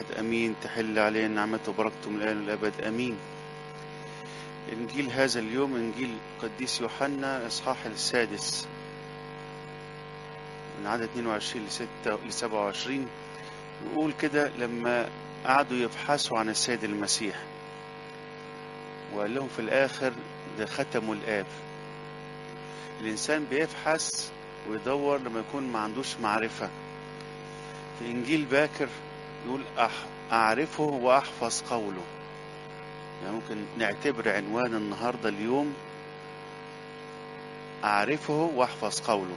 الأبد أمين تحل علينا نعمته وبركته من الآن والأبد أمين إنجيل هذا اليوم إنجيل قديس يوحنا إصحاح السادس من عدد 22 ل 27 يقول كده لما قعدوا يبحثوا عن السيد المسيح وقال لهم في الآخر ده ختموا الآب الإنسان بيبحث ويدور لما يكون ما عندوش معرفة في إنجيل باكر يقول أح أعرفه وأحفظ قوله يعني ممكن نعتبر عنوان النهاردة اليوم أعرفه وأحفظ قوله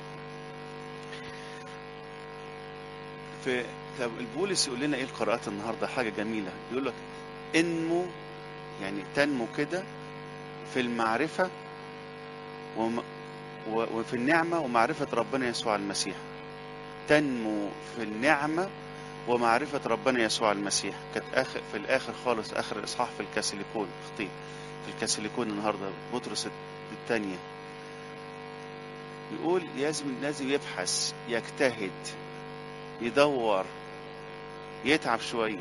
في طب البولس يقول لنا ايه القراءات النهارده حاجه جميله يقول لك انمو يعني تنمو كده في المعرفه وم... و... وفي النعمه ومعرفه ربنا يسوع المسيح تنمو في النعمه ومعرفه ربنا يسوع المسيح كانت اخر في الاخر خالص اخر الاصحاح في الكاسيليكون اختي في الكاسيليكون النهارده بطرس الثانيه يقول لازم لازم يبحث يجتهد يدور يتعب شوية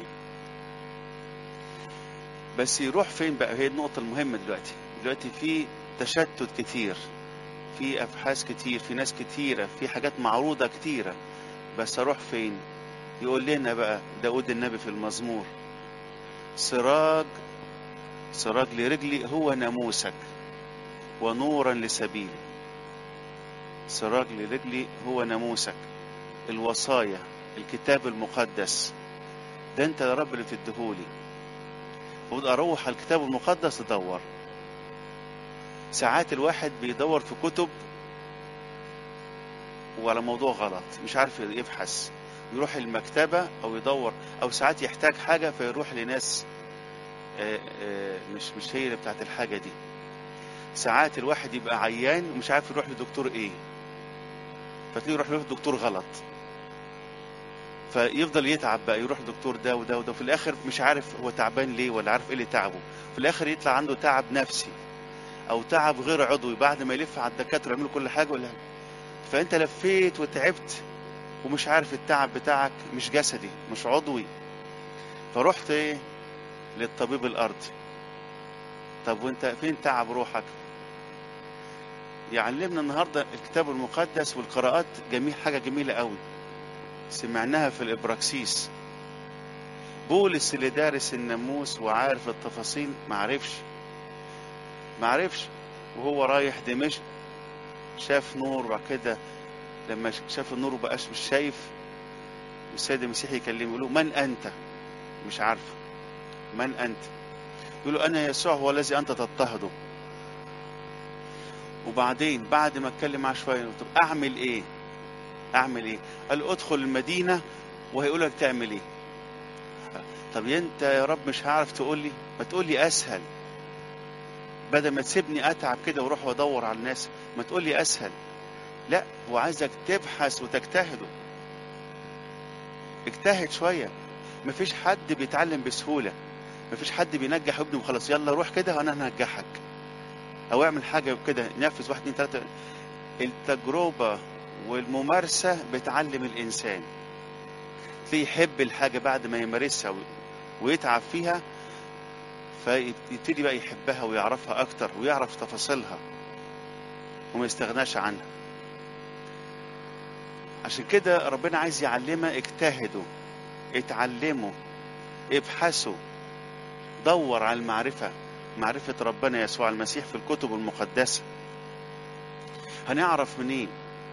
بس يروح فين بقى هي النقطة المهمة دلوقتي دلوقتي في تشتت كتير في أبحاث كتير في ناس كتيرة في حاجات معروضة كتيرة بس أروح فين يقول لنا بقى داود النبي في المزمور سراج سراج لرجلي هو ناموسك ونورا لسبيلي سراج لرجلي هو ناموسك الوصايا الكتاب المقدس ده انت يا رب اللي بتديهولي المفروض اروح على الكتاب المقدس ادور ساعات الواحد بيدور في كتب وعلى موضوع غلط مش عارف يبحث يروح المكتبة او يدور او ساعات يحتاج حاجة فيروح لناس آآ آآ مش مش هي اللي بتاعت الحاجة دي ساعات الواحد يبقى عيان ومش عارف يروح لدكتور ايه فتلاقيه يروح لدكتور غلط فيفضل يتعب بقى يروح دكتور ده وده وده وفي الاخر مش عارف هو تعبان ليه ولا عارف ايه اللي تعبه في الاخر يطلع عنده تعب نفسي او تعب غير عضوي بعد ما يلف على الدكاتره يعملوا كل حاجه ولا فانت لفيت وتعبت ومش عارف التعب بتاعك مش جسدي مش عضوي فرحت ايه للطبيب الارضي طب وانت فين تعب روحك يعلمنا النهارده الكتاب المقدس والقراءات جميل حاجه جميله قوي سمعناها في الإبراكسيس بولس اللي دارس الناموس وعارف التفاصيل معرفش معرفش وهو رايح دمشق شاف نور وبعد كده لما شاف النور وبقاش مش شايف السيد المسيح يكلمه يقول له من أنت مش عارفه من أنت يقول له أنا يسوع هو الذي أنت تضطهده وبعدين بعد ما اتكلم معاه شويه طب اعمل ايه اعمل ايه قال ادخل المدينه وهيقول لك تعمل ايه طب انت يا رب مش هعرف تقول لي ما تقول لي اسهل بدل ما تسيبني اتعب كده واروح وادور على الناس ما تقول لي اسهل لا هو عايزك تبحث وتجتهد اجتهد شويه مفيش حد بيتعلم بسهوله مفيش حد بينجح ابنه وخلاص يلا روح كده وانا هنجحك او اعمل حاجه كده نفذ واحد اتنين تلاته التجربه والممارسة بتعلم الإنسان تلاقيه يحب الحاجة بعد ما يمارسها ويتعب فيها فيبتدي بقى يحبها ويعرفها أكتر ويعرف تفاصيلها وما يستغناش عنها عشان كده ربنا عايز يعلمها اجتهدوا اتعلموا ابحثوا دور على المعرفة معرفة ربنا يسوع المسيح في الكتب المقدسة هنعرف منين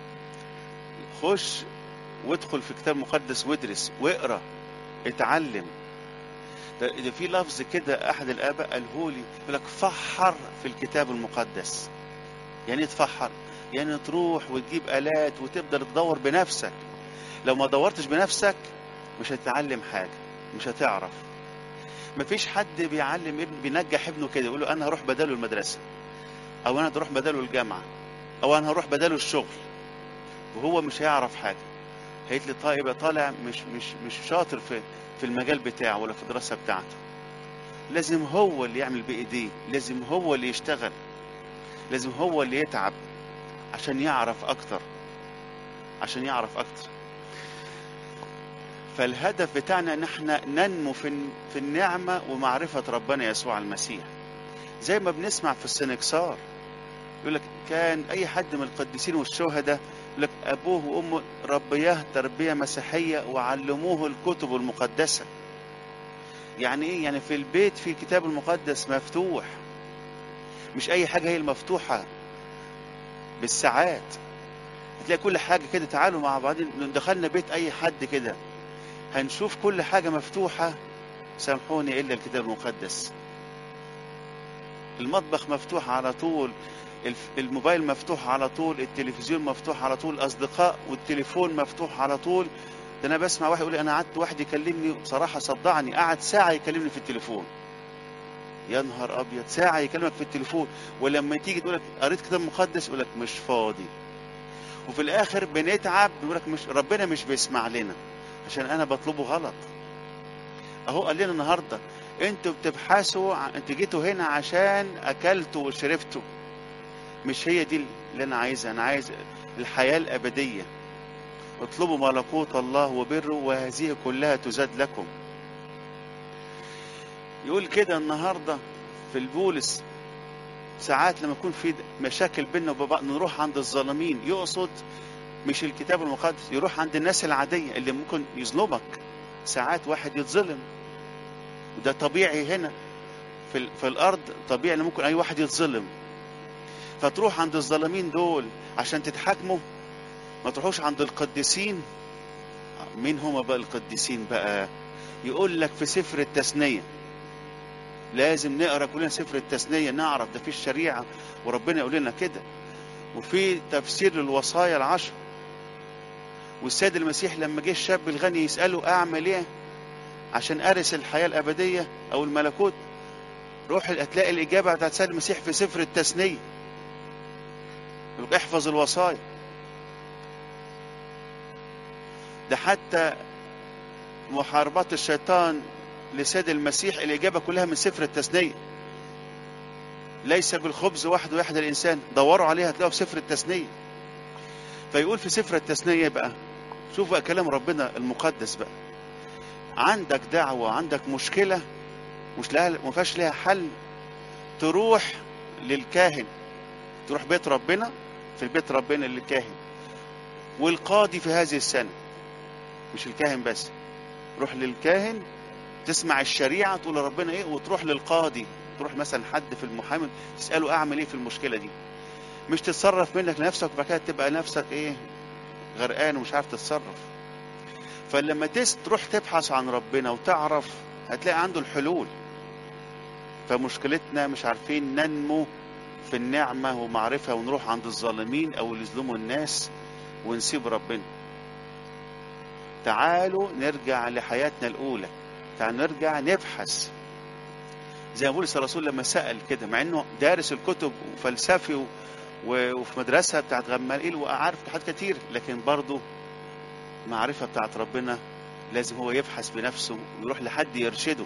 خش وادخل في كتاب مقدس وادرس واقرا اتعلم ده, ده في لفظ كده احد الاباء قاله لي يقول لك فحر في الكتاب المقدس يعني تفحر يعني تروح وتجيب الات وتبدا تدور بنفسك لو ما دورتش بنفسك مش هتتعلم حاجه مش هتعرف مفيش حد بيعلم ابن بينجح ابنه كده يقول له انا هروح بداله المدرسه او انا هروح بداله الجامعه او انا هروح بداله الشغل وهو مش هيعرف حاجه هيتلي طيب طالع مش مش مش شاطر في في المجال بتاعه ولا في الدراسه بتاعته لازم هو اللي يعمل بايديه لازم هو اللي يشتغل لازم هو اللي يتعب عشان يعرف اكتر عشان يعرف اكتر فالهدف بتاعنا ان احنا ننمو في في النعمه ومعرفه ربنا يسوع المسيح زي ما بنسمع في السنكسار يقول لك كان اي حد من القديسين والشهداء يقول لك ابوه وامه ربياه تربيه مسيحيه وعلموه الكتب المقدسه يعني ايه يعني في البيت في الكتاب المقدس مفتوح مش اي حاجه هي المفتوحه بالساعات تلاقي كل حاجه كده تعالوا مع بعضين دخلنا بيت اي حد كده هنشوف كل حاجه مفتوحه سامحوني الا الكتاب المقدس المطبخ مفتوح على طول الموبايل مفتوح على طول التلفزيون مفتوح على طول الاصدقاء والتليفون مفتوح على طول ده انا بسمع واحد يقول لي انا قعدت واحد يكلمني بصراحه صدعني قعد ساعه يكلمني في التليفون يا نهار ابيض ساعه يكلمك في التليفون ولما تيجي تقول لك قريت كتاب مقدس يقول لك مش فاضي وفي الاخر بنتعب بيقول لك مش ربنا مش بيسمع لنا عشان انا بطلبه غلط اهو قال لنا النهارده انتوا بتبحثوا انتوا جيتوا هنا عشان اكلتوا وشربتوا مش هي دي اللي انا عايزها انا عايز الحياه الابديه اطلبوا ملكوت الله وبره وهذه كلها تزاد لكم يقول كده النهارده في البولس ساعات لما يكون في مشاكل بيننا وبين نروح عند الظالمين يقصد مش الكتاب المقدس يروح عند الناس العادية اللي ممكن يظلمك ساعات واحد يتظلم وده طبيعي هنا في, في الأرض طبيعي ان ممكن أي واحد يتظلم فتروح عند الظالمين دول عشان تتحاكموا ما تروحوش عند القديسين مين هما بقى القديسين بقى يقول لك في سفر التثنية لازم نقرا كلنا سفر التثنية نعرف ده في الشريعة وربنا يقول لنا كده وفي تفسير للوصايا العشر والسيد المسيح لما جه الشاب الغني يسأله أعمل إيه عشان أرث الحياة الأبدية أو الملكوت روح هتلاقي الإجابة بتاعت السيد المسيح في سفر التثنية احفظ الوصايا ده حتى محاربات الشيطان لسيد المسيح الإجابة كلها من سفر التثنية ليس بالخبز وحده يحيى الإنسان دوروا عليها هتلاقوا في سفر التثنية فيقول في سفر التثنية بقى شوف بقى كلام ربنا المقدس بقى عندك دعوة عندك مشكلة مش لها ما فيهاش لها حل تروح للكاهن تروح بيت ربنا في البيت ربنا للكاهن والقاضي في هذه السنة مش الكاهن بس روح للكاهن تسمع الشريعة تقول لربنا ايه وتروح للقاضي تروح مثلا حد في المحامي تسأله اعمل ايه في المشكلة دي مش تتصرف منك لنفسك وبعد كده تبقى نفسك ايه غرقان ومش عارف تتصرف فلما تس تروح تبحث عن ربنا وتعرف هتلاقي عنده الحلول فمشكلتنا مش عارفين ننمو في النعمة ومعرفة ونروح عند الظالمين أو اللي يظلموا الناس ونسيب ربنا تعالوا نرجع لحياتنا الأولى تعالوا نرجع نبحث زي ما بولس الرسول لما سأل كده مع انه دارس الكتب وفلسفي و... وفي مدرسة بتاعت غماليل وعارف حاجات كتير لكن برضه معرفة بتاعت ربنا لازم هو يبحث بنفسه ويروح لحد يرشده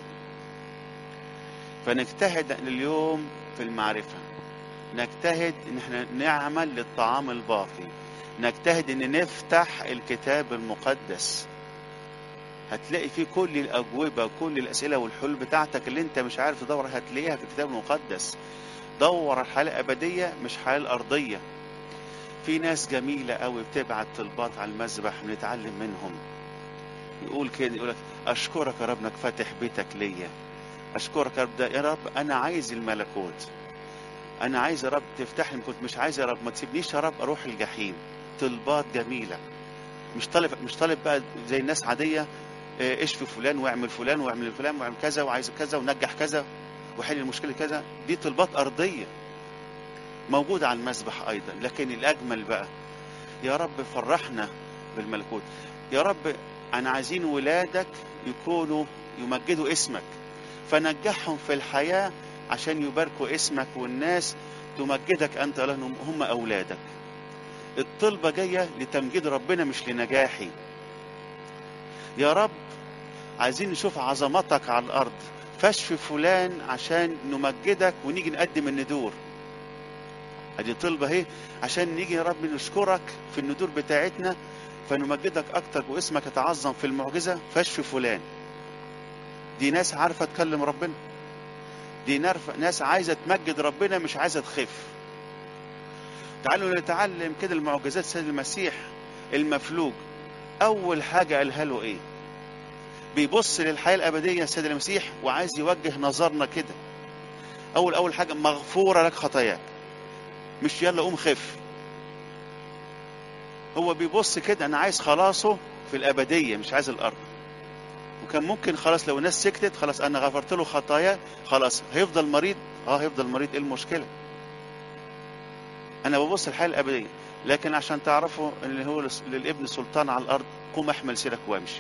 فنجتهد اليوم في المعرفة نجتهد ان احنا نعمل للطعام الباقي نجتهد ان نفتح الكتاب المقدس هتلاقي فيه كل الاجوبه كل الاسئله والحلول بتاعتك اللي انت مش عارف تدور هتلاقيها في الكتاب المقدس دور الحياه الابديه مش الحياه الارضيه في ناس جميله قوي بتبعت طلبات على المذبح بنتعلم منهم يقول كده يقول لك اشكرك يا رب انك فاتح بيتك ليا اشكرك يا رب ده يا رب انا عايز الملكوت انا عايز يا رب تفتح لي كنت مش عايز يا رب ما تسيبنيش يا رب اروح الجحيم طلبات جميله مش طالب مش طالب بقى زي الناس عاديه اشفي فلان واعمل فلان واعمل فلان واعمل كذا وعايز كذا ونجح كذا وحل المشكله كذا دي طلبات ارضيه موجوده على المسبح ايضا لكن الاجمل بقى يا رب فرحنا بالملكوت يا رب انا عايزين ولادك يكونوا يمجدوا اسمك فنجحهم في الحياه عشان يباركوا اسمك والناس تمجدك انت لهم هم اولادك الطلبه جايه لتمجيد ربنا مش لنجاحي يا رب عايزين نشوف عظمتك على الارض فاشفي فلان عشان نمجدك ونيجي نقدم الندور ادي طلبه اهي عشان نيجي يا رب نشكرك في الندور بتاعتنا فنمجدك اكتر واسمك يتعظم في المعجزه فاشفي فلان دي ناس عارفه تكلم ربنا دي نرف- ناس عايزه تمجد ربنا مش عايزه تخف تعالوا نتعلم كده المعجزات سيد المسيح المفلوج اول حاجه قالها له ايه بيبص للحياه الابديه سيد المسيح وعايز يوجه نظرنا كده اول اول حاجه مغفوره لك خطاياك مش يلا قوم خف هو بيبص كده انا عايز خلاصه في الابديه مش عايز الارض وكان ممكن خلاص لو الناس سكتت خلاص انا غفرت له خطايا خلاص هيفضل مريض اه هيفضل مريض ايه المشكله انا ببص الحياه الابديه لكن عشان تعرفوا ان هو لس- للابن سلطان على الارض قوم احمل سيرك وامشي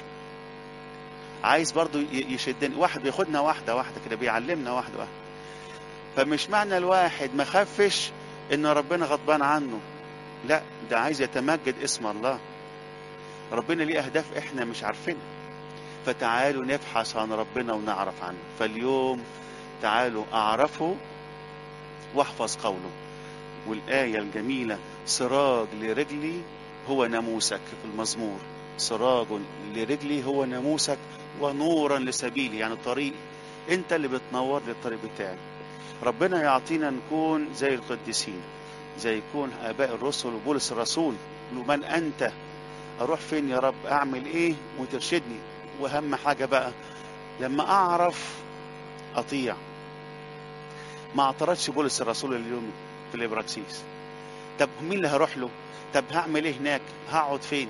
عايز برضو ي- يشدني واحد بياخدنا واحده واحده كده بيعلمنا واحده واحده فمش معنى الواحد ما خفش ان ربنا غضبان عنه لا ده عايز يتمجد اسم الله ربنا ليه اهداف احنا مش عارفينها فتعالوا نبحث عن ربنا ونعرف عنه فاليوم تعالوا اعرفه واحفظ قوله والآية الجميلة سراج لرجلي هو ناموسك في المزمور سراج لرجلي هو ناموسك ونورا لسبيلي يعني طريق انت اللي بتنور لي الطريق بتاعي ربنا يعطينا نكون زي القديسين زي يكون اباء الرسل وبولس الرسول يقولوا من انت اروح فين يا رب اعمل ايه وترشدني واهم حاجه بقى لما اعرف اطيع ما اعترضش بولس الرسول اليوم في الابراكسيس طب مين اللي هروح له طب هعمل ايه هناك هقعد فين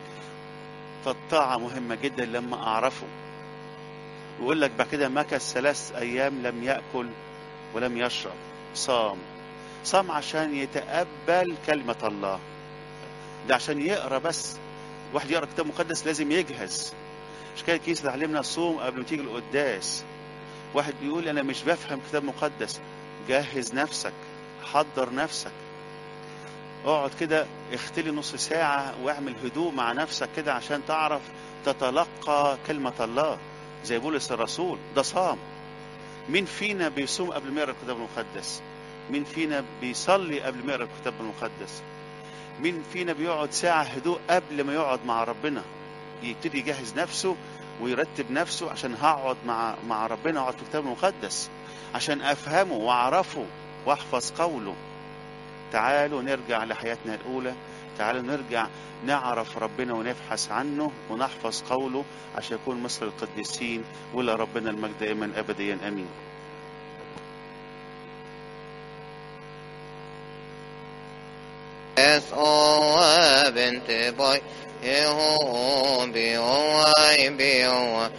فالطاعة مهمة جدا لما أعرفه ويقول لك بعد كده مكث ثلاث أيام لم يأكل ولم يشرب صام صام عشان يتقبل كلمة الله ده عشان يقرأ بس واحد يقرأ كتاب مقدس لازم يجهز مش كده الكنيسة تعلمنا الصوم قبل ما تيجي القداس واحد بيقول أنا مش بفهم كتاب مقدس جهز نفسك حضر نفسك اقعد كده اختلي نص ساعة واعمل هدوء مع نفسك كده عشان تعرف تتلقى كلمة الله زي بولس الرسول ده صام مين فينا بيصوم قبل ما يقرا الكتاب المقدس مين فينا بيصلي قبل ما يقرا الكتاب المقدس مين فينا بيقعد ساعة هدوء قبل ما يقعد مع ربنا يبتدي يجهز نفسه ويرتب نفسه عشان هقعد مع مع ربنا اقعد في الكتاب المقدس عشان افهمه واعرفه واحفظ قوله تعالوا نرجع لحياتنا الأولى تعالوا نرجع نعرف ربنا ونبحث عنه ونحفظ قوله عشان يكون مثل القديسين ولا ربنا المجد دائما أبديا أمين اس او بنت باي هو بي او اي بي او